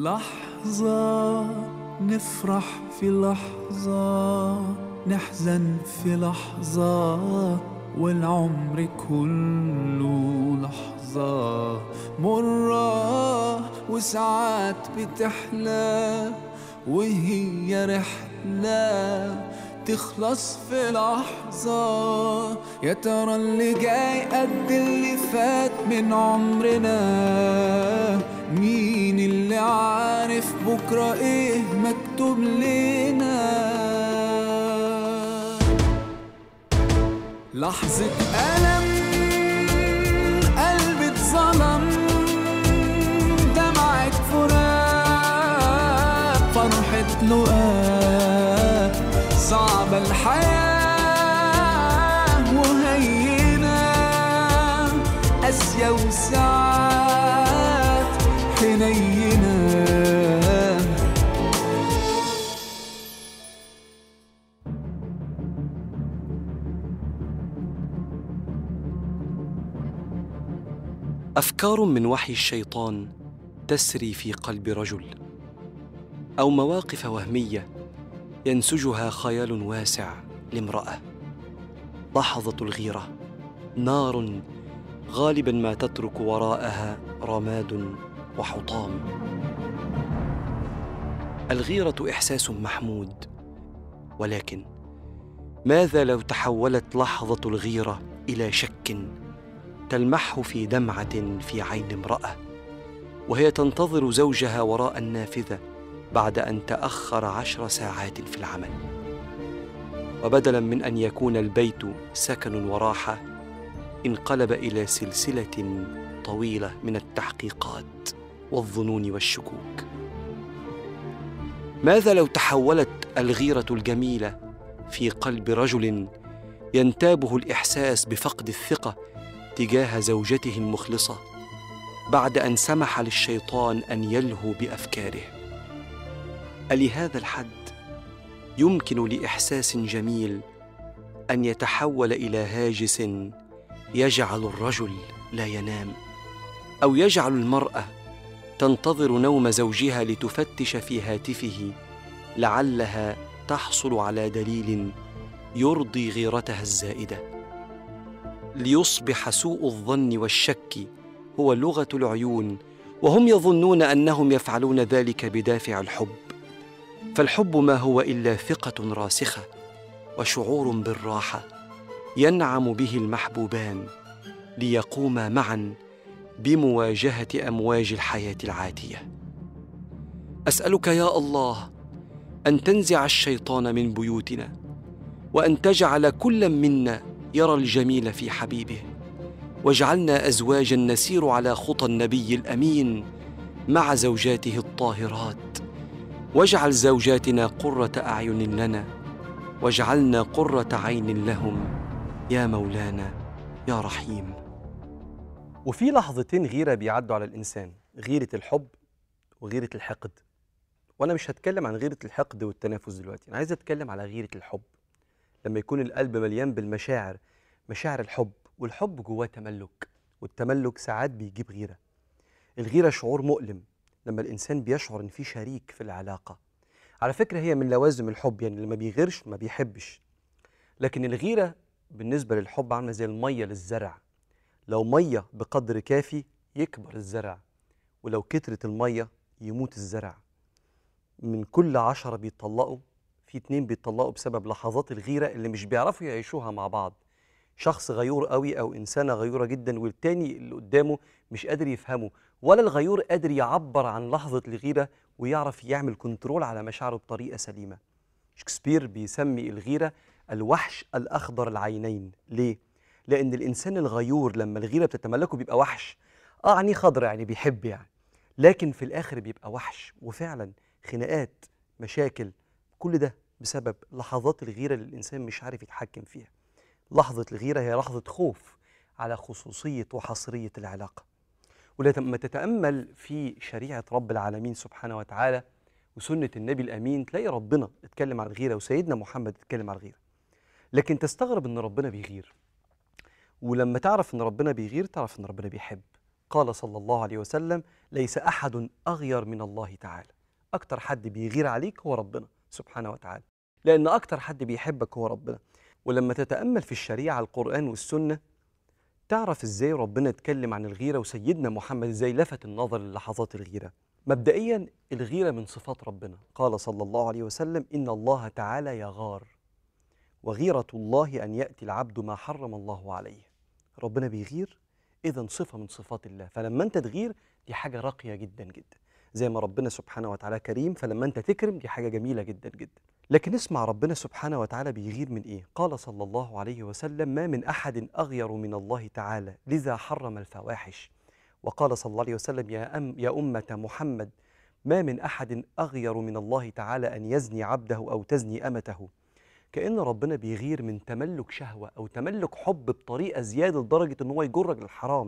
لحظة نفرح في لحظة نحزن في لحظة والعمر كله لحظة مرة وساعات بتحلى وهي رحلة تخلص في لحظة يا ترى اللي جاي قد اللي فات من عمرنا مين اللي عارف بكرة ايه مكتوب لنا لحظة ألم قلبي اتظلم دمعة فراق فرحة لقاء صعبة الحياة وهينة قاسية وساعات حنينة افكار من وحي الشيطان تسري في قلب رجل او مواقف وهميه ينسجها خيال واسع لامراه لحظه الغيره نار غالبا ما تترك وراءها رماد وحطام الغيره احساس محمود ولكن ماذا لو تحولت لحظه الغيره الى شك تلمحه في دمعه في عين امراه وهي تنتظر زوجها وراء النافذه بعد ان تاخر عشر ساعات في العمل وبدلا من ان يكون البيت سكن وراحه انقلب الى سلسله طويله من التحقيقات والظنون والشكوك ماذا لو تحولت الغيره الجميله في قلب رجل ينتابه الاحساس بفقد الثقه تجاه زوجته المخلصه بعد ان سمح للشيطان ان يلهو بافكاره الهذا الحد يمكن لاحساس جميل ان يتحول الى هاجس يجعل الرجل لا ينام او يجعل المراه تنتظر نوم زوجها لتفتش في هاتفه لعلها تحصل على دليل يرضي غيرتها الزائده ليصبح سوء الظن والشك هو لغه العيون وهم يظنون انهم يفعلون ذلك بدافع الحب فالحب ما هو الا ثقه راسخه وشعور بالراحه ينعم به المحبوبان ليقوما معا بمواجهه امواج الحياه العاتيه اسالك يا الله ان تنزع الشيطان من بيوتنا وان تجعل كل منا يرى الجميل في حبيبه واجعلنا ازواجا نسير على خطى النبي الامين مع زوجاته الطاهرات واجعل زوجاتنا قره اعين لنا واجعلنا قره عين لهم يا مولانا يا رحيم وفي لحظتين غيره بيعدوا على الانسان غيره الحب وغيره الحقد وانا مش هتكلم عن غيره الحقد والتنافس دلوقتي انا عايز اتكلم على غيره الحب لما يكون القلب مليان بالمشاعر مشاعر الحب والحب جواه تملك والتملك ساعات بيجيب غيره الغيره شعور مؤلم لما الانسان بيشعر ان في شريك في العلاقه على فكره هي من لوازم الحب يعني اللي ما بيغيرش ما بيحبش لكن الغيره بالنسبه للحب عامله زي الميه للزرع لو ميه بقدر كافي يكبر الزرع ولو كترت الميه يموت الزرع من كل عشرة بيطلقوا في اتنين بيطلقوا بسبب لحظات الغيرة اللي مش بيعرفوا يعيشوها مع بعض شخص غيور قوي أو إنسانة غيورة جدا والتاني اللي قدامه مش قادر يفهمه ولا الغيور قادر يعبر عن لحظة الغيرة ويعرف يعمل كنترول على مشاعره بطريقة سليمة شكسبير بيسمي الغيرة الوحش الأخضر العينين ليه؟ لأن الإنسان الغيور لما الغيرة بتتملكه بيبقى وحش آه عينيه خضرا يعني بيحب يعني لكن في الآخر بيبقى وحش وفعلا خناقات مشاكل كل ده بسبب لحظات الغيرة اللي الإنسان مش عارف يتحكم فيها لحظة الغيرة هي لحظة خوف على خصوصية وحصرية العلاقة ولما تتأمل في شريعة رب العالمين سبحانه وتعالى وسنة النبي الأمين تلاقي ربنا اتكلم عن الغيرة وسيدنا محمد اتكلم عن الغيرة لكن تستغرب ان ربنا بيغير ولما تعرف ان ربنا بيغير تعرف ان ربنا بيحب قال صلى الله عليه وسلم ليس أحد أغير من الله تعالى أكتر حد بيغير عليك هو ربنا سبحانه وتعالى لأن أكتر حد بيحبك هو ربنا ولما تتأمل في الشريعة القرآن والسنة تعرف إزاي ربنا اتكلم عن الغيرة وسيدنا محمد إزاي لفت النظر للحظات الغيرة مبدئيا الغيرة من صفات ربنا قال صلى الله عليه وسلم إن الله تعالى يغار وغيرة الله أن يأتي العبد ما حرم الله عليه ربنا بيغير إذا صفة من صفات الله فلما أنت تغير دي حاجة راقية جدا جدا زي ما ربنا سبحانه وتعالى كريم فلما أنت تكرم دي حاجة جميلة جدا جدا لكن اسمع ربنا سبحانه وتعالى بيغير من إيه قال صلى الله عليه وسلم ما من أحد أغير من الله تعالى لذا حرم الفواحش وقال صلى الله عليه وسلم يا, أم يا أمة محمد ما من أحد أغير من الله تعالى أن يزني عبده أو تزني أمته كأن ربنا بيغير من تملك شهوة أو تملك حب بطريقة زيادة لدرجة إن هو يجرك للحرام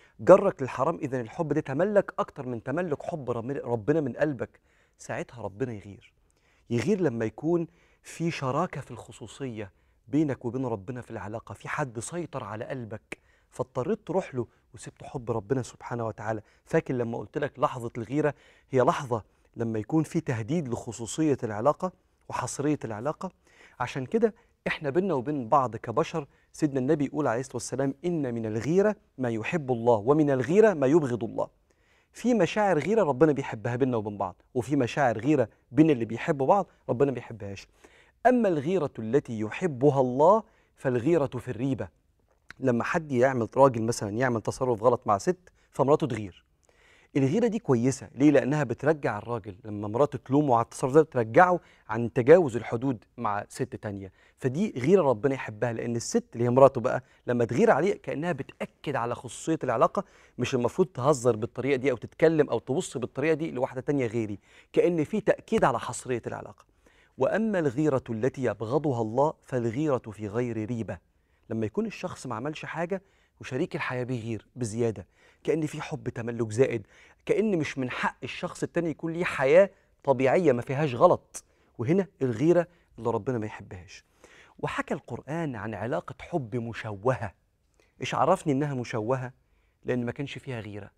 جرك للحرام إذا الحب ده تملك أكتر من تملك حب رب- ربنا من قلبك ساعتها ربنا يغير يغير لما يكون في شراكة في الخصوصية بينك وبين ربنا في العلاقة في حد سيطر على قلبك فاضطريت تروح له وسبت حب ربنا سبحانه وتعالى فاكر لما قلت لك لحظة الغيرة هي لحظة لما يكون في تهديد لخصوصية العلاقة وحصرية العلاقة عشان كده احنا بينا وبين بعض كبشر سيدنا النبي يقول عليه الصلاة والسلام إن من الغيرة ما يحب الله ومن الغيرة ما يبغض الله في مشاعر غيرة ربنا بيحبها بينا وبين بعض وفي مشاعر غيرة بين اللي بيحبوا بعض ربنا ما بيحبهاش أما الغيرة التي يحبها الله فالغيرة في الريبة لما حد يعمل راجل مثلا يعمل تصرف غلط مع ست فمراته تغير الغيره دي كويسه ليه لانها بترجع الراجل لما مراته تلومه على التصرف ده بترجعه عن تجاوز الحدود مع ست تانية فدي غيره ربنا يحبها لان الست اللي هي مراته بقى لما تغير عليه كانها بتاكد على خصوصيه العلاقه مش المفروض تهزر بالطريقه دي او تتكلم او تبص بالطريقه دي لواحده تانية غيري كان في تاكيد على حصريه العلاقه واما الغيره التي يبغضها الله فالغيره في غير ريبه لما يكون الشخص ما عملش حاجه وشريك الحياه بيغير بزياده كان في حب تملك زائد كان مش من حق الشخص التاني يكون ليه حياه طبيعيه ما فيهاش غلط وهنا الغيره اللي ربنا ما يحبهاش وحكى القران عن علاقه حب مشوهه ايش عرفني انها مشوهه لان ما كانش فيها غيره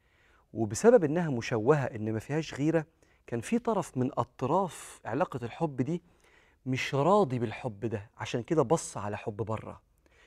وبسبب انها مشوهه ان ما فيهاش غيره كان في طرف من اطراف علاقه الحب دي مش راضي بالحب ده عشان كده بص على حب بره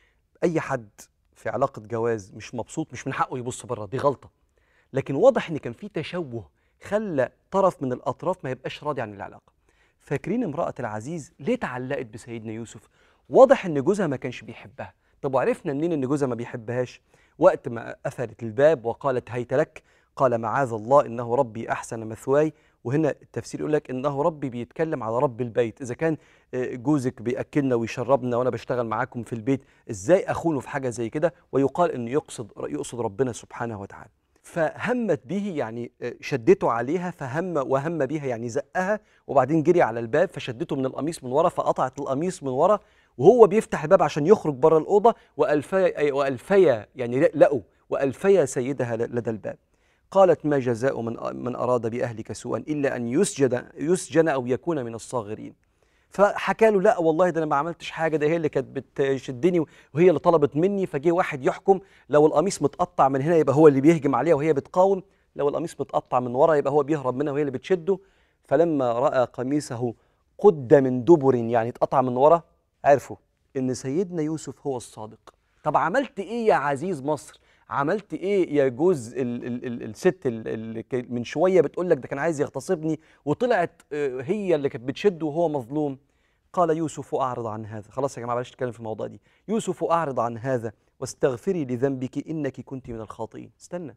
اي حد في علاقه جواز مش مبسوط مش من حقه يبص بره دي غلطه لكن واضح ان كان في تشوه خلى طرف من الاطراف ما يبقاش راضي عن العلاقه فاكرين امراه العزيز ليه تعلقت بسيدنا يوسف واضح ان جوزها ما كانش بيحبها طب وعرفنا منين ان جوزها ما بيحبهاش وقت ما قفلت الباب وقالت هيت لك قال معاذ الله انه ربي احسن مثواي وهنا التفسير يقول لك انه ربي بيتكلم على رب البيت اذا كان آه، جوزك بياكلنا ويشربنا وانا بشتغل معاكم في البيت ازاي اخونه في حاجه زي كده ويقال انه يقصد يقصد ربنا سبحانه وتعالى فهمت به يعني آه، شدته عليها فهم وهم بها يعني زقها وبعدين جري على الباب فشدته من القميص من ورا فقطعت القميص من ورا وهو بيفتح الباب عشان يخرج بره الاوضه والفيا والفيا يعني لقوا والفيا سيدها لدى الباب قالت ما جزاء من من اراد باهلك سوءا الا ان يسجد يسجن او يكون من الصاغرين فحكى له لا والله ده انا ما عملتش حاجه ده هي اللي كانت بتشدني وهي اللي طلبت مني فجه واحد يحكم لو القميص متقطع من هنا يبقى هو اللي بيهجم عليها وهي بتقاوم لو القميص متقطع من ورا يبقى هو بيهرب منها وهي اللي بتشده فلما راى قميصه قد من دبر يعني اتقطع من ورا عرفوا ان سيدنا يوسف هو الصادق طب عملت ايه يا عزيز مصر عملت ايه يا جوز ال ال ال الست ال- اللي كا- من شويه بتقول لك ده كان عايز يغتصبني وطلعت آه، هي اللي كانت بتشده وهو مظلوم قال يوسف اعرض عن هذا خلاص يا جماعه بلاش نتكلم في الموضوع دي يوسف اعرض عن هذا واستغفري لذنبك انك كنت من الخاطئين استنى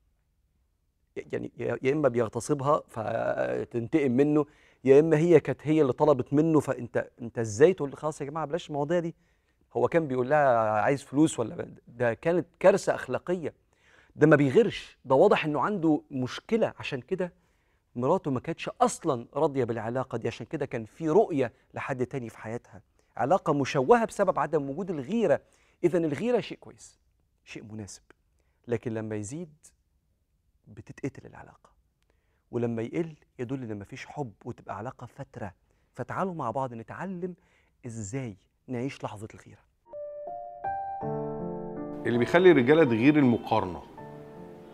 يعني يا يا اما بيغتصبها فتنتقم منه يا اما هي كانت هي اللي طلبت منه فانت انت ازاي تقول خلاص يا جماعه بلاش المواضيع دي هو كان بيقول لها عايز فلوس ولا ده كانت كارثه اخلاقيه ده ما بيغيرش ده واضح انه عنده مشكله عشان كده مراته ما كانتش اصلا راضيه بالعلاقه دي عشان كده كان في رؤيه لحد تاني في حياتها علاقه مشوهه بسبب عدم وجود الغيره اذا الغيره شيء كويس شيء مناسب لكن لما يزيد بتتقتل العلاقه ولما يقل يدل ان مفيش حب وتبقى علاقه فتره فتعالوا مع بعض نتعلم ازاي نعيش لحظه الغيره اللي بيخلي الرجاله تغير المقارنه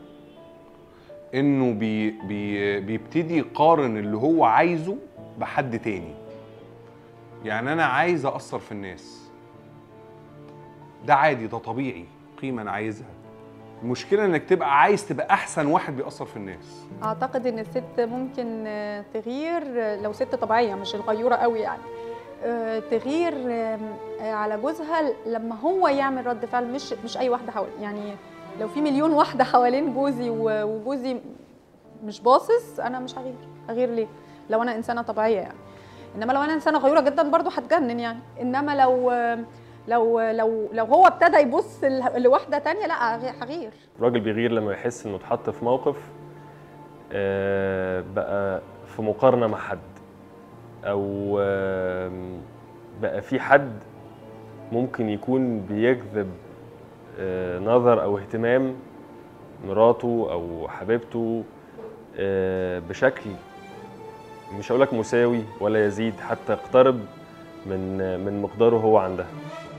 انه بي بي بيبتدي يقارن اللي هو عايزه بحد تاني يعني انا عايز اثر في الناس ده عادي ده طبيعي قيمه انا عايزها المشكله انك تبقى عايز تبقى احسن واحد بيأثر في الناس اعتقد ان الست ممكن آه، تغير آه، لو ست طبيعيه مش الغيوره قوي يعني آه، تغير آم، آه، على جوزها لما هو يعمل رد فعل مش مش اي واحده حوالي يعني لو في مليون واحده حوالين جوزي و- وجوزي مش باصص انا مش هغير هغير ليه لو انا انسانه طبيعيه يعني انما لو انا انسانه غيوره جدا برضو هتجنن يعني انما لو لو لو لو هو ابتدى يبص ل- لواحده تانية لا هغير الراجل بيغير لما يحس انه اتحط في موقف آه، بقى في مقارنه مع حد او آم، بقى في حد ممكن يكون بيجذب آه، نظر او اهتمام مراته او حبيبته آه، بشكل مش هقولك مساوي ولا يزيد حتى يقترب من من مقداره هو عندها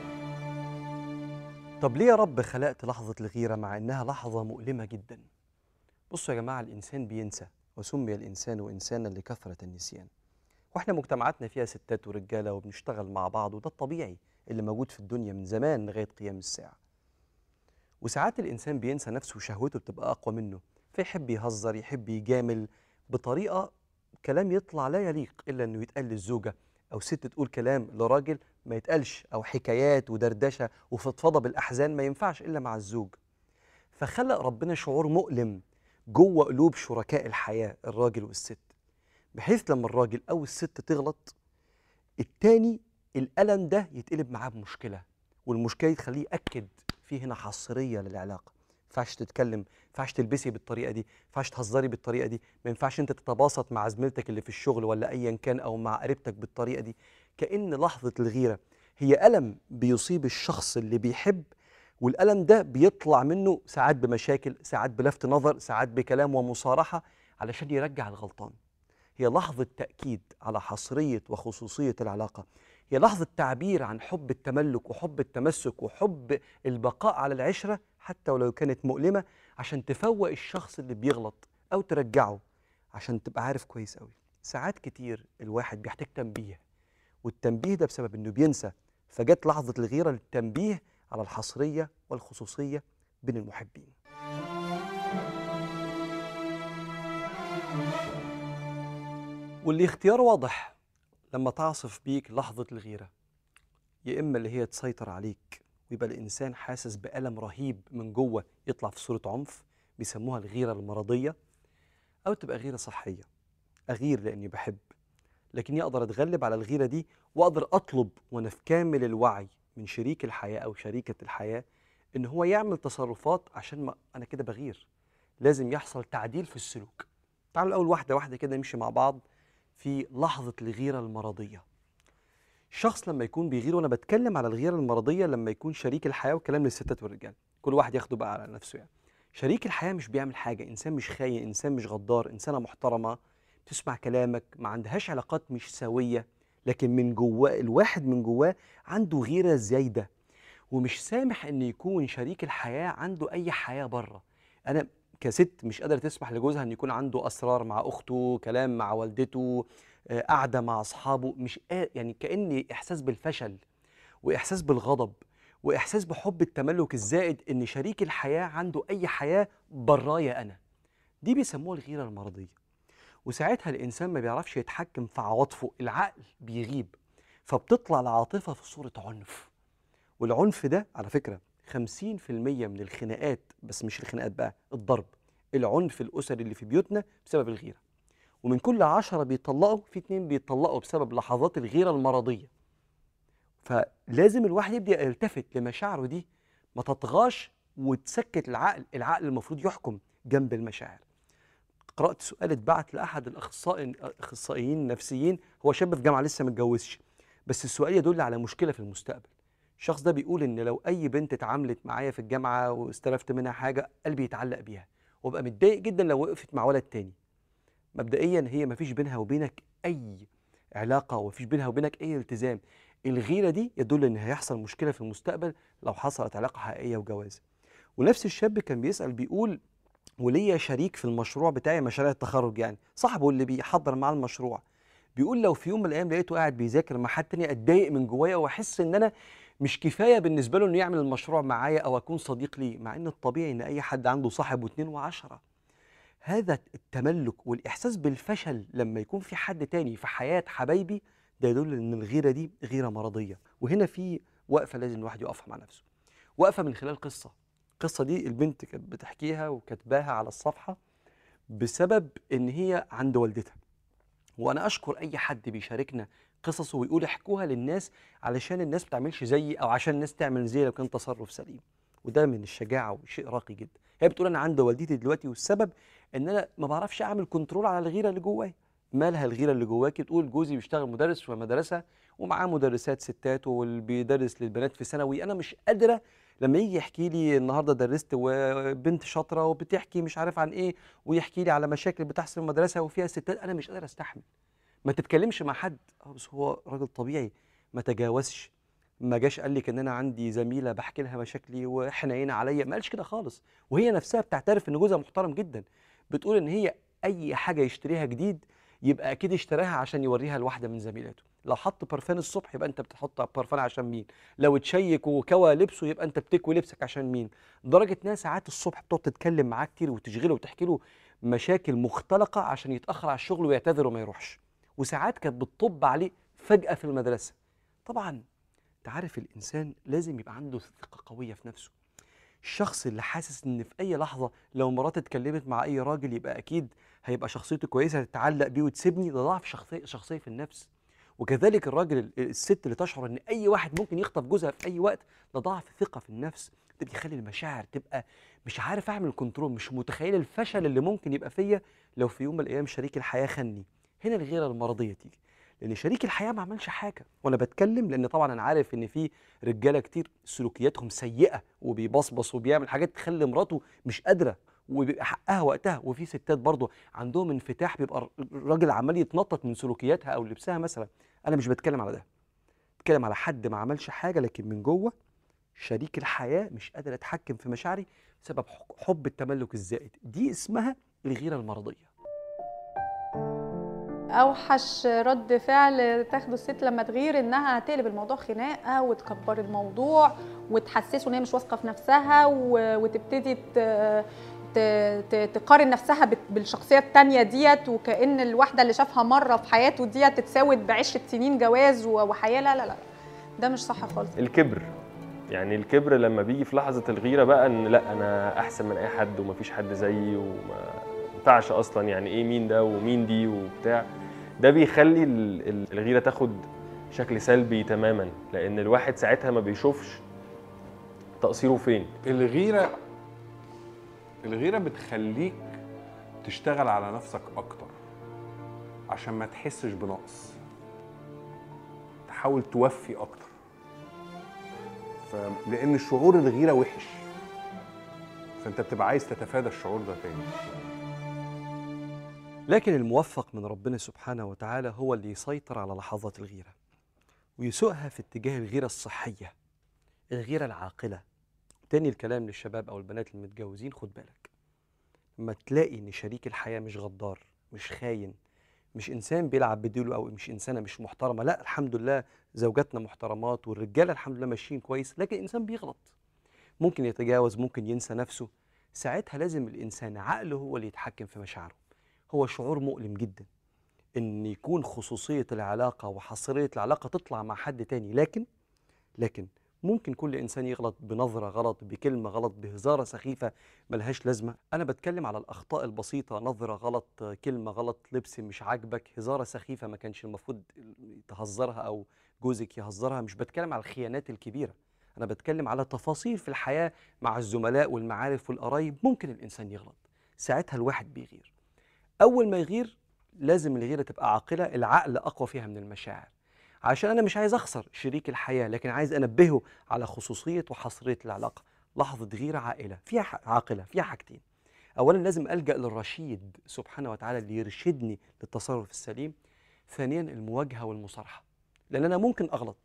طب ليه يا رب خلقت لحظة الغيرة مع إنها لحظة مؤلمة جدا؟ بصوا يا جماعة الإنسان بينسى وسمي الإنسان إنسانا لكثرة النسيان وإحنا مجتمعاتنا فيها ستات ورجالة وبنشتغل مع بعض وده الطبيعي اللي موجود في الدنيا من زمان لغاية قيام الساعة وساعات الإنسان بينسى نفسه وشهوته بتبقى أقوى منه فيحب يهزر يحب يجامل بطريقة كلام يطلع لا يليق إلا إنه يتقال للزوجة أو ست تقول كلام لراجل ما يتقالش أو حكايات ودردشة وفضفضة بالأحزان ما ينفعش إلا مع الزوج فخلق ربنا شعور مؤلم جوه قلوب شركاء الحياة الراجل والست بحيث لما الراجل أو الست تغلط التاني الألم ده يتقلب معاه بمشكلة والمشكلة دي تخليه يأكد في هنا حصرية للعلاقة ما ينفعش تتكلم ما ينفعش تلبسي بالطريقة دي ما ينفعش تهزري بالطريقة دي ما ينفعش انت تتباسط مع زميلتك اللي في الشغل ولا ايا كان او مع قريبتك بالطريقة دي كأن لحظة الغيرة هي ألم بيصيب الشخص اللي بيحب والألم ده بيطلع منه ساعات بمشاكل ساعات بلفت نظر ساعات بكلام ومصارحة علشان يرجع الغلطان هي لحظة تأكيد على حصرية وخصوصية العلاقة هي لحظة تعبير عن حب التملك وحب التمسك وحب البقاء على العشرة حتى ولو كانت مؤلمة عشان تفوق الشخص اللي بيغلط أو ترجعه عشان تبقى عارف كويس قوي ساعات كتير الواحد بيحتاج تنبيه والتنبيه ده بسبب انه بينسى فجت لحظة الغيرة للتنبيه على الحصرية والخصوصية بين المحبين واللي اختيار واضح لما تعصف بيك لحظة الغيرة يا إما اللي هي تسيطر عليك ويبقى الإنسان حاسس بألم رهيب من جوه يطلع في صورة عنف بيسموها الغيرة المرضية أو تبقى غيرة صحية أغير لأني بحب لكني أقدر أتغلب على الغيرة دي وأقدر أطلب وأنا في كامل الوعي من شريك الحياة أو شريكة الحياة إن هو يعمل تصرفات عشان ما أنا كده بغير لازم يحصل تعديل في السلوك تعالوا الأول واحدة واحدة كده نمشي مع بعض في لحظة الغيرة المرضية الشخص لما يكون بيغير وانا بتكلم على الغيره المرضيه لما يكون شريك الحياه وكلام للستات والرجال كل واحد ياخده بقى على نفسه يعني شريك الحياه مش بيعمل حاجه انسان مش خاين انسان مش غدار انسانه محترمه تسمع كلامك ما عندهاش علاقات مش سويه لكن من جواه الواحد من جواه عنده غيره زايده ومش سامح ان يكون شريك الحياه عنده اي حياه بره انا كست مش قادره تسمح لجوزها ان يكون عنده اسرار مع اخته كلام مع والدته آه، قاعده مع اصحابه مش قا- يعني كاني احساس بالفشل واحساس بالغضب واحساس بحب التملك الزائد ان شريك الحياه عنده اي حياه برايا انا دي بيسموها الغيره المرضيه وساعتها الانسان ما بيعرفش يتحكم في عواطفه العقل بيغيب فبتطلع العاطفه في صوره عنف والعنف ده على فكره 50% من الخناقات بس مش الخناقات بقى الضرب العنف الاسري اللي في بيوتنا بسبب الغيره ومن كل عشرة بيطلقوا في اتنين بيطلقوا بسبب لحظات الغيرة المرضية فلازم الواحد يبدأ يلتفت لمشاعره دي ما تطغاش وتسكت العقل العقل المفروض يحكم جنب المشاعر قرأت سؤال اتبعت لأحد الأخصائي الأخصائيين النفسيين هو شاب في جامعة لسه متجوزش بس السؤال يدل على مشكلة في المستقبل الشخص ده بيقول إن لو أي بنت اتعاملت معايا في الجامعة واستلفت منها حاجة قلبي يتعلق بيها وابقى متضايق جدا لو وقفت مع ولد تاني مبدئيا هي ما فيش بينها وبينك اي علاقه وما فيش بينها وبينك اي التزام الغيره دي يدل ان هيحصل مشكله في المستقبل لو حصلت علاقه حقيقيه وجواز ونفس الشاب كان بيسال بيقول وليا شريك في المشروع بتاعي مشاريع التخرج يعني صاحبه اللي بيحضر معاه المشروع بيقول لو في يوم من الايام لقيته قاعد بيذاكر مع حد تاني اتضايق من جوايا واحس ان انا مش كفايه بالنسبه له انه يعمل المشروع معايا او اكون صديق ليه مع ان الطبيعي ان اي حد عنده صاحب واثنين وعشرة هذا التملك والاحساس بالفشل لما يكون في حد تاني في حياه حبايبي ده يدل ان الغيره دي غيره مرضيه وهنا في وقفه لازم الواحد يقفها مع نفسه وقفه من خلال قصه القصه دي البنت كانت بتحكيها وكاتباها على الصفحه بسبب ان هي عند والدتها وانا اشكر اي حد بيشاركنا قصصه ويقول احكوها للناس علشان الناس ما تعملش زيي او عشان الناس تعمل زيي لو كان تصرف سليم وده من الشجاعه وشيء راقي جدا هي بتقول انا عند والدتي دلوقتي والسبب ان انا ما بعرفش اعمل كنترول على الغيره اللي جوايا مالها الغيره اللي جواكي بتقول جوزي بيشتغل مدرس في مدرسه ومعاه مدرسات ستات واللي بيدرس للبنات في ثانوي انا مش قادره لما يجي يحكي لي النهارده درست وبنت شاطره وبتحكي مش عارف عن ايه ويحكي لي على مشاكل بتحصل في المدرسه وفيها ستات انا مش قادر استحمل ما تتكلمش مع حد اه بس هو راجل طبيعي ما تجاوزش ما جاش قال لك ان انا عندي زميله بحكي لها مشاكلي وحنينه عليا ما قالش كده خالص وهي نفسها بتعترف ان جوزها محترم جدا بتقول ان هي اي حاجه يشتريها جديد يبقى اكيد اشتراها عشان يوريها لواحده من زميلاته لو حط برفان الصبح يبقى انت بتحط برفان عشان مين لو تشيك وكوى لبسه يبقى انت بتكوي لبسك عشان مين لدرجه انها ساعات الصبح بتقعد تتكلم معاه كتير وتشغله وتحكي له مشاكل مختلقه عشان يتاخر على الشغل ويعتذر وما يروحش وساعات كانت بتطب عليه فجاه في المدرسه طبعا انت عارف الانسان لازم يبقى عنده ثقه قويه في نفسه الشخص اللي حاسس ان في اي لحظه لو مراته اتكلمت مع اي راجل يبقى اكيد هيبقى شخصيته كويسه تتعلق بيه وتسيبني ده ضعف شخصيه شخصيه في النفس وكذلك الراجل ال- الست اللي تشعر ان اي واحد ممكن يخطف جوزها في اي وقت ده ضعف ثقه في النفس ده بيخلي المشاعر تبقى مش عارف اعمل كنترول مش متخيل الفشل اللي ممكن يبقى فيا لو في يوم من الايام شريك الحياه خني هنا الغيره المرضيه تيجي لان شريك الحياه ما عملش حاجه وانا بتكلم لان طبعا انا عارف ان في رجاله كتير سلوكياتهم سيئه وبيبصبص وبيعمل حاجات تخلي مراته مش قادره وبيبقى حقها وقتها وفي ستات برضه عندهم انفتاح بيبقى الراجل عمال يتنطط من سلوكياتها او لبسها مثلا انا مش بتكلم على ده بتكلم على حد ما عملش حاجه لكن من جوه شريك الحياه مش قادر اتحكم في مشاعري بسبب ح- حب التملك الزائد دي اسمها الغيره المرضيه اوحش رد فعل تاخده الست لما تغير انها هتقلب الموضوع خناقه وتكبر الموضوع وتحسسه ان هي مش واثقه في نفسها و- وتبتدي ت- ت- ت- تقارن نفسها بت- بالشخصيه التانية ديت وكأن الواحده اللي شافها مره في حياته ديت تتساوت بعشره سنين جواز و- وحياه لا لا لا ده مش صح خالص الكبر يعني الكبر لما بيجي في لحظه الغيره بقى ان لا انا احسن من اي حد ومفيش حد زيي وما ينفعش اصلا يعني ايه مين ده ومين دي وبتاع ده بيخلي ال- ال- الغيره تاخد شكل سلبي تماما لان الواحد ساعتها ما بيشوفش تقصيره فين الغيره الغيره بتخليك تشتغل على نفسك اكتر عشان ما تحسش بنقص تحاول توفي اكتر ف... لان الشعور الغيره وحش فانت بتبقى عايز تتفادى الشعور ده تاني لكن الموفق من ربنا سبحانه وتعالى هو اللي يسيطر على لحظات الغيرة ويسوقها في اتجاه الغيرة الصحية الغيرة العاقلة تاني الكلام للشباب أو البنات المتجوزين خد بالك لما تلاقي إن شريك الحياة مش غدار مش خاين مش إنسان بيلعب بديله أو مش إنسانة مش محترمة لا الحمد لله زوجاتنا محترمات والرجالة الحمد لله ماشيين كويس لكن الإنسان بيغلط ممكن يتجاوز ممكن ينسى نفسه ساعتها لازم الإنسان عقله هو اللي يتحكم في مشاعره هو شعور مؤلم جدا ان يكون خصوصيه العلاقه وحصريه العلاقه تطلع مع حد تاني لكن لكن ممكن كل انسان يغلط بنظره غلط بكلمه غلط بهزاره سخيفه ملهاش لازمه انا بتكلم على الاخطاء البسيطه نظره غلط كلمه غلط لبس مش عاجبك هزاره سخيفه ما كانش المفروض تهزرها او جوزك يهزرها مش بتكلم على الخيانات الكبيره انا بتكلم على تفاصيل في الحياه مع الزملاء والمعارف والقرايب ممكن الانسان يغلط ساعتها الواحد بيغير اول ما يغير لازم الغيره تبقى عاقله العقل اقوى فيها من المشاعر عشان انا مش عايز اخسر شريك الحياه لكن عايز انبهه على خصوصيه وحصريه العلاقه لحظه غيره عاقله فيها ح- عاقله فيها حاجتين اولا لازم الجا للرشيد سبحانه وتعالى اللي يرشدني للتصرف السليم ثانيا المواجهه والمصارحه لان انا ممكن اغلط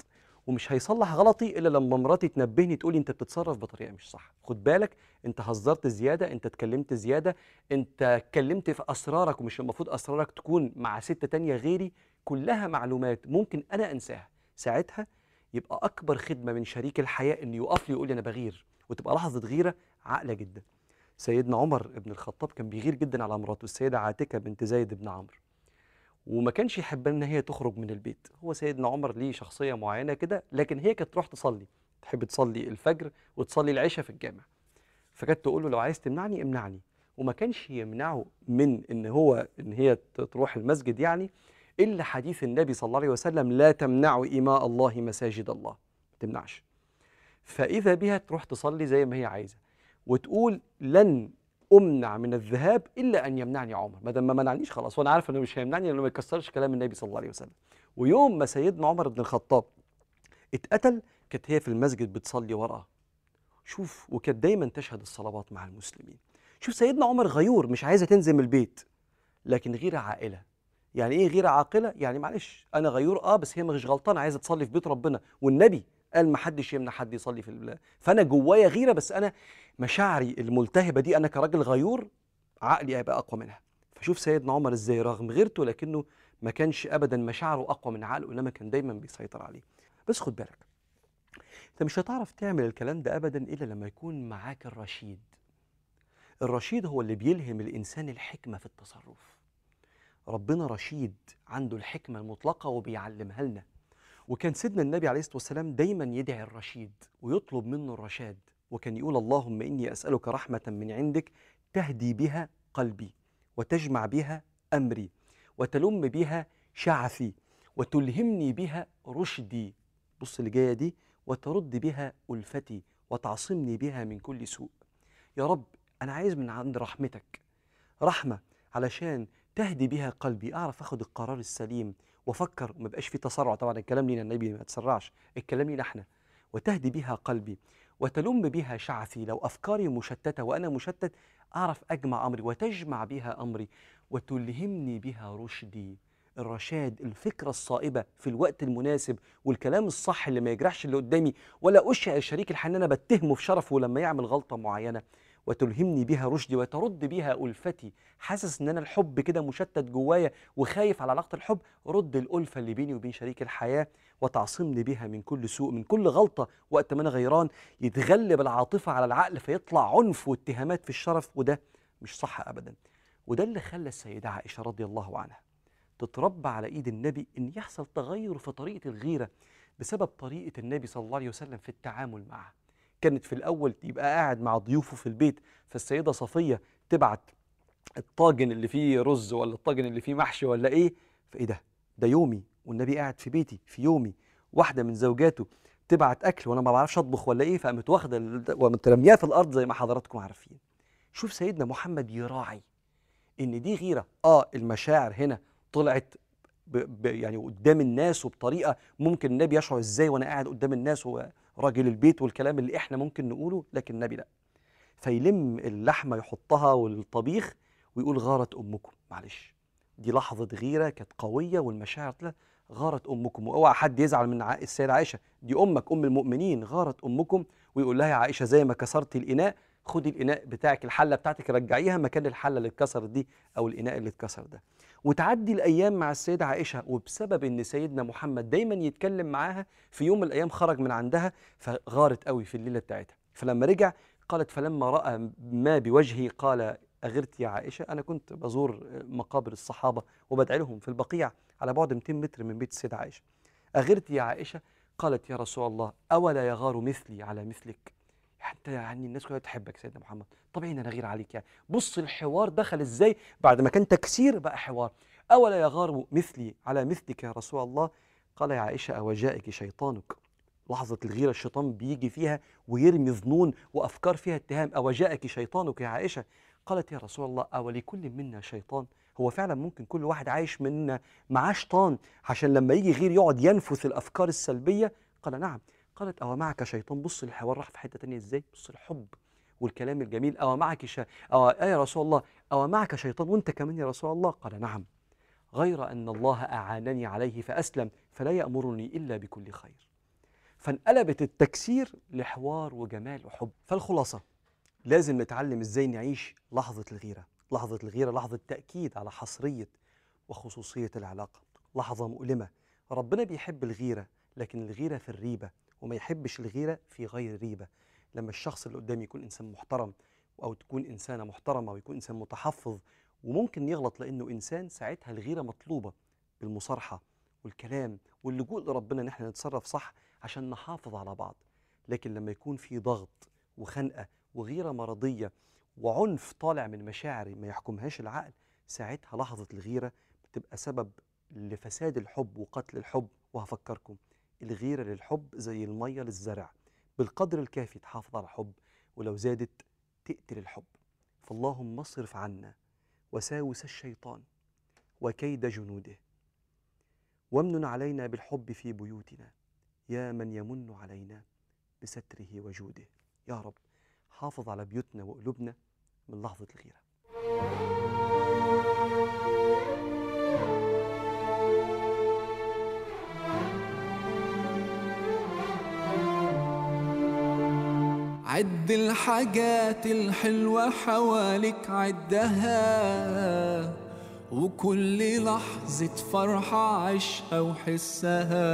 ومش هيصلح غلطي الا لما مراتي تنبهني تقولي انت بتتصرف بطريقه مش صح خد بالك انت هزرت زياده انت اتكلمت زياده انت اتكلمت في اسرارك ومش المفروض اسرارك تكون مع ست تانية غيري كلها معلومات ممكن انا انساها ساعتها يبقى اكبر خدمه من شريك الحياه انه يقف لي يقول لي انا بغير وتبقى لحظه غيره عاقله جدا سيدنا عمر بن الخطاب كان بيغير جدا على مراته السيده عاتكه بنت زيد بن عمرو وما كانش يحب ان هي تخرج من البيت هو سيدنا عمر ليه شخصيه معينه كده لكن هي كانت تروح تصلي تحب تصلي الفجر وتصلي العشاء في الجامع فكانت تقول له لو عايز تمنعني امنعني وما كانش يمنعه من ان هو ان هي ت- تروح المسجد يعني الا حديث النبي صلى الله عليه وسلم لا تمنعوا اماء الله مساجد الله ما تمنعش فاذا بها تروح تصلي زي ما هي عايزه وتقول لن امنع من الذهاب الا ان يمنعني عمر ما دام ما منعنيش خلاص وانا عارف انه مش هيمنعني لانه ما يكسرش كلام النبي صلى الله عليه وسلم ويوم ما سيدنا عمر بن الخطاب اتقتل كانت هي في المسجد بتصلي وراه شوف وكانت دايما تشهد الصلوات مع المسلمين شوف سيدنا عمر غيور مش عايزه تنزل من البيت لكن غير عاقله يعني ايه غير عاقله يعني معلش انا غيور اه بس هي مش غلطانه عايزه تصلي في بيت ربنا والنبي قال ما حدش يمنع حد يصلي في البلاد فانا جوايا غيره بس انا مشاعري الملتهبه دي انا كراجل غيور عقلي هيبقى اقوى منها فشوف سيدنا عمر ازاي رغم غيرته لكنه ما كانش ابدا مشاعره اقوى من عقله انما كان دايما بيسيطر عليه بس خد بالك انت مش هتعرف تعمل الكلام ده ابدا الا لما يكون معاك الرشيد الرشيد هو اللي بيلهم الانسان الحكمه في التصرف ربنا رشيد عنده الحكمه المطلقه وبيعلمها لنا وكان سيدنا النبي عليه الصلاه والسلام دايما يدعي الرشيد ويطلب منه الرشاد وكان يقول اللهم اني اسالك رحمه من عندك تهدي بها قلبي وتجمع بها امري وتلم بها شعثي وتلهمني بها رشدي بص اللي جايه دي وترد بها الفتي وتعصمني بها من كل سوء يا رب انا عايز من عند رحمتك رحمه علشان تهدي بها قلبي اعرف اخد القرار السليم وافكر ما بقاش في تسرع طبعا الكلام لينا النبي ما تسرعش الكلام لينا احنا وتهدي بها قلبي وتلم بها شعثي لو افكاري مشتته وانا مشتت اعرف اجمع امري وتجمع بها امري وتلهمني بها رشدي الرشاد الفكره الصائبه في الوقت المناسب والكلام الصح اللي ما يجرحش اللي قدامي ولا اشعر شريك الحياه ان انا بتهمه في شرفه لما يعمل غلطه معينه وتلهمني بها رشدي وترد بها ألفتي حاسس ان انا الحب كده مشتت جوايا وخايف على علاقه الحب رد الألفة اللي بيني وبين شريك الحياه وتعصمني بها من كل سوء من كل غلطه وقت ما انا غيران يتغلب العاطفه على العقل فيطلع عنف واتهامات في الشرف وده مش صح ابدا وده اللي خلى السيده عائشه رضي الله عنها تتربى على ايد النبي ان يحصل تغير في طريقه الغيره بسبب طريقه النبي صلى الله عليه وسلم في التعامل معها كانت في الاول يبقى قاعد مع ضيوفه في البيت فالسيده صفيه تبعت الطاجن اللي فيه رز ولا الطاجن اللي فيه محشي ولا ايه فايه ده ده يومي والنبي قاعد في بيتي في يومي واحده من زوجاته تبعت اكل وانا ما بعرفش اطبخ ولا ايه فقامت واخده ال- وقامت رمياه في الارض زي ما حضراتكم عارفين شوف سيدنا محمد يراعي ان دي غيره اه المشاعر هنا طلعت ب ب يعني قدام الناس وبطريقه ممكن النبي يشعر ازاي وانا قاعد قدام الناس هو راجل البيت والكلام اللي احنا ممكن نقوله لكن النبي لا فيلم اللحمه يحطها والطبيخ ويقول غارت امكم معلش دي لحظه غيره كانت قويه والمشاعر طلعت غارت امكم واوعى حد يزعل من عا- السيده عائشه دي امك ام المؤمنين غارت امكم ويقول لها يا عائشه زي ما كسرت الاناء خدي الاناء بتاعك الحله بتاعتك رجعيها مكان الحله اللي اتكسرت دي او الاناء اللي اتكسر ده وتعدي الايام مع السيده عائشه وبسبب ان سيدنا محمد دايما يتكلم معاها في يوم من الايام خرج من عندها فغارت قوي في الليله بتاعتها فلما رجع قالت فلما راى ما بوجهي قال اغرت يا عائشه انا كنت بزور مقابر الصحابه وبدعي لهم في البقيع على بعد 200 متر من بيت السيده عائشه اغرت يا عائشه قالت يا رسول الله اولا يغار مثلي على مثلك حتى يعني الناس كلها تحبك سيدنا محمد طبيعي ان انا غير عليك يعني بص الحوار دخل ازاي بعد ما كان تكسير بقى حوار اولا يغار مثلي على مثلك يا رسول الله قال يا عائشه او جاءك شيطانك لحظة الغيرة الشيطان بيجي فيها ويرمي ظنون وأفكار فيها اتهام أو جاءك شيطانك يا عائشة قالت يا رسول الله أو لكل منا شيطان هو فعلا ممكن كل واحد عايش منا معاه شيطان عشان لما يجي غير يقعد ينفث الأفكار السلبية قال نعم قالت أو معك شيطان بص الحوار راح في حتة تانية إزاي بص الحب والكلام الجميل أو معك ش... أو آه يا رسول الله أو معك شيطان وأنت كمان يا رسول الله قال نعم غير أن الله أعانني عليه فأسلم فلا يأمرني إلا بكل خير فانقلبت التكسير لحوار وجمال وحب فالخلاصة لازم نتعلم ازاي نعيش لحظة الغيرة لحظة الغيرة لحظة تأكيد على حصرية وخصوصية العلاقة لحظة مؤلمة ربنا بيحب الغيرة لكن الغيرة في الريبة وما يحبش الغيرة في غير ريبة لما الشخص اللي قدامي يكون إنسان محترم أو تكون إنسانة محترمة أو يكون إنسان متحفظ وممكن يغلط لأنه إنسان ساعتها الغيرة مطلوبة بالمصارحة والكلام واللجوء لربنا إن احنا نتصرف صح عشان نحافظ على بعض لكن لما يكون في ضغط وخنقة وغيرة مرضية وعنف طالع من مشاعري ما يحكمهاش العقل ساعتها لحظة الغيرة بتبقى سبب لفساد الحب وقتل الحب وهفكركم الغيرة للحب زي المية للزرع بالقدر الكافي تحافظ على الحب ولو زادت تقتل الحب فاللهم اصرف عنا وساوس الشيطان وكيد جنوده وامنن علينا بالحب في بيوتنا يا من يمن علينا بستره وجوده يا رب حافظ على بيوتنا وقلوبنا من لحظة الغيرة عد الحاجات الحلوة حواليك عدها وكل لحظة فرحة عيشها وحسها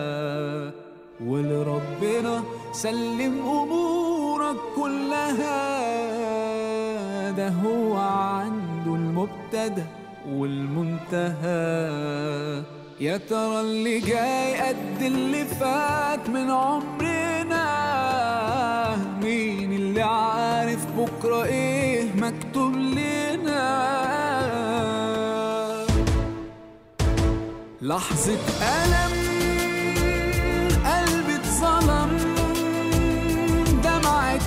ولربنا سلم أمورك كلها ده هو عنده المبتدأ والمنتهى يا ترى اللي جاي قد اللي فات من عمرنا مين اللي عارف بكرة ايه مكتوب لنا لحظة ألم قلبي اتظلم دمعة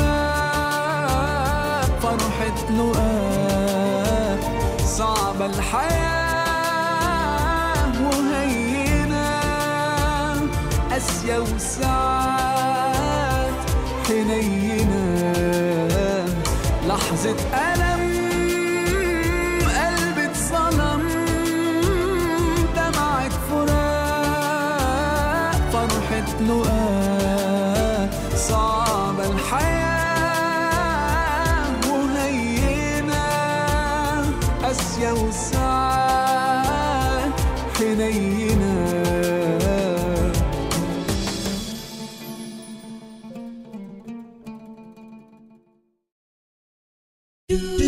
فراق فرحة لقاء صعبة الحياة وهينة قاسية وساعات حنينة لحظة ألم قلبي اتظلم دمعة فراق فرحة لقاء صعبة الحياة وهينة قاسية وساعات حنينة do